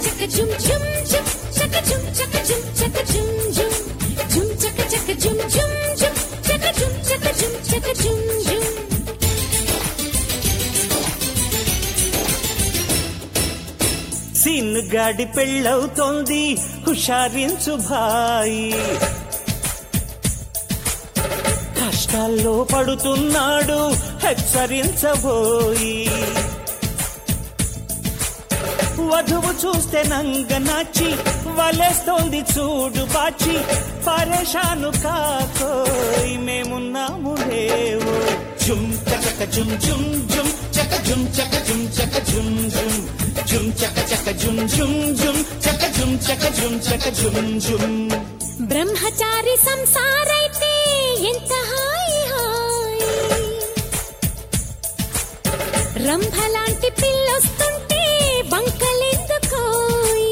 chaka jum jum jum chaka jum chaka jum chaka jum jum jum chaka chaka jum jum jum chaka jum chaka jum chaka jum jum scene గాడి పెళ్ళవుతోంది హుషారించు భాయి కష్టాల్లో పడుతున్నాడు హెచ్చరించబోయి వధువు చూస్తే నంగనాచి వలేస్తోంది చూడు బాచి పరేషాను కాకోయ్ మేమున్నాము లేవు జుమ్ చక జుమ్ జుమ్ జుమ్ చక జుమ్ చక జుమ్ చక జుమ్ జుమ్ జుమ్ చక చక జుమ్ జుమ్ జుమ్ చక జుమ్ చక జుమ్ చక జుమ్ జుమ్ బ్రహ్మచారి సంసారైతే ఎంత హాయి హాయి రంభలాంటి పిల్లొస్తుంటే బంకలెందుకోయి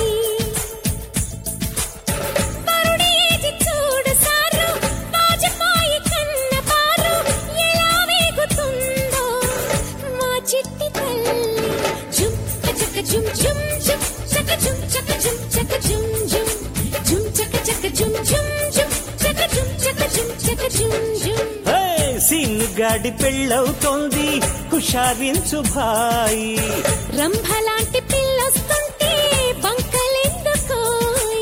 వరుడి ఏది చూడు సారు వాజపాయి కన్న పారు ఎలా వేగుతుందో మా చిట్టి తల్లి జుమ్ చక జుమ్ జుమ్ జుమ్ చక జుమ్ చక జుమ్ చక జుమ్ జుమ్ జుమ్ చక చక జుమ్ జుమ్ జుమ్ చక జుమ్ చక జుమ్ చక జుమ్ జుమ్ హే, సీన్ గాడి పెళ్ళవుతోంది హుషారించు భాయి రంభలాంటి పిల్లొస్తుంటే బంకలెందుకోయి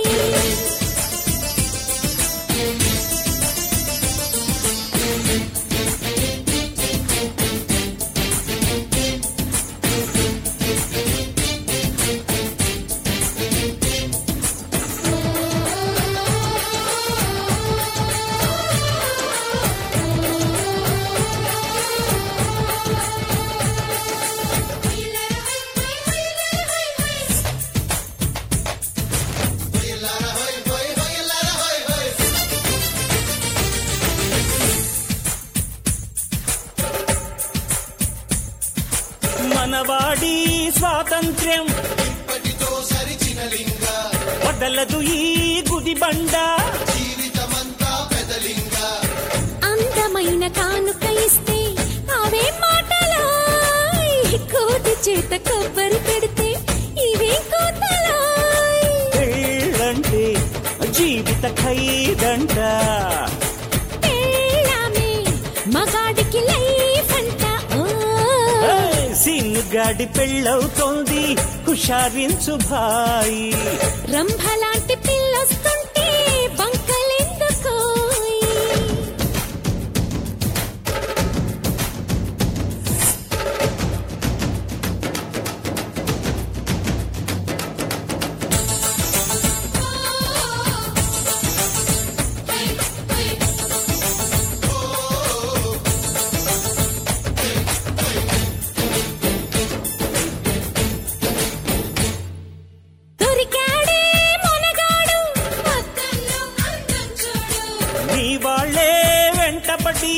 మనవాడి స్వాతంత్ర్యం వదలదు ఈ గుది బండ అందమైన కానుక ఇస్తే అవే మాటలో కోతి చేత కొబ్బరి పెడితే ఇవే కోతలో పెళ్ళంటే జీవిత ఖైదంట పెళ్ళామే మగాడికి లైఫ్ అంట ఓ హే, సీన్ గాడి పెళ్ళవుతోంది హుషారించు భాయి రంభలాంటి పిల్లొస్తుంటే బంకలెందుకోయి దొరికాడే మొనగాడు పక్కల్లో అందం చూడు నీ వాళ్ళే వెంటపడి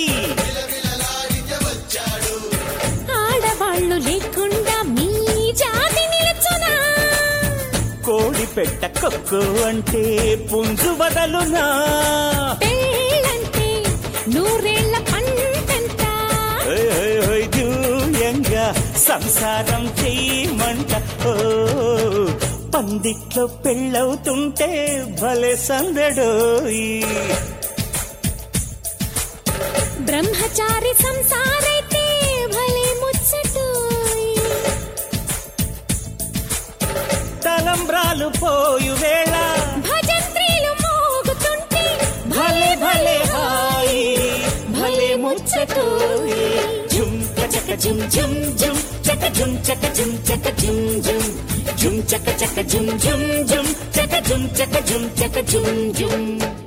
ఆడవాళ్ళు లేకుండా మీ జాతి నిలుచునా కోడి పెట్ట కొక్కు అంటే పుంజు వదలునా పెళ్ళంటే నూరేళ్ల పంటంట ఓయ్ ఓయ్ ఓయ్ దూయంగా సంసారం చెయ్యమంట ఓ పందిట్లో పెళ్ళవుతుంటే భలే సందడోయి బ్రహ్మచారి సంసారైతే భలే ముచ్చటోయ్ తలంబ్రాలు పోయు వేళ భజంత్రీలు మోగుతుంటే భలే భలే హాయి భలే ముచ్చటోయి జుమ్ చక జుమ్ జుమ్ జుమ్ చక జుమ్ చక జుమ్ చక జుమ్ జుమ్ జుమ్ చక చక జుమ్ జుమ్ జుమ్ చక జుమ్ చక జుమ్ చక జుమ్ జుమ్